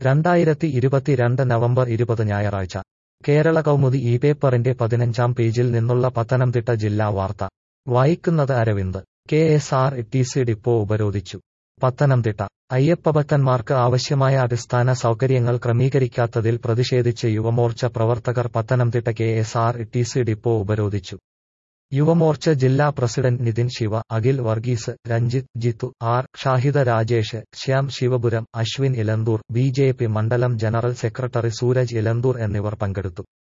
രണ്ടായിരത്തി ഇരുപത്തിരണ്ട് നവംബർ ഇരുപത് ഞായറാഴ്ച കേരള കൗമുദി ഈ പേപ്പറിന്റെ പതിനഞ്ചാം പേജിൽ നിന്നുള്ള പത്തനംതിട്ട ജില്ലാ വാർത്ത വായിക്കുന്നത് Aravind K S R T C depot ഉപരോധിച്ചു പത്തനംതിട്ട അയ്യപ്പഭക്തന്മാർക്ക് ആവശ്യമായ അടിസ്ഥാന സൗകര്യങ്ങൾ ക്രമീകരിക്കാത്തതിൽ പ്രതിഷേധിച്ച് യുവമോർച്ച പ്രവർത്തകർ Pathanamthitta K S R T C depot ഉപരോധിച്ചു യുവമോർച്ച ജില്ലാ president Nithin Shiva Akhil Varghese Ranjith Jithu R Shahida Rajesh Shyam Sivapuram Ashwin Elanthoor B J P മണ്ഡലം ജനറൽ സെക്രട്ടറി സൂരജ് ഇലന്തൂർ എന്നിവർ പങ്കെടുത്തു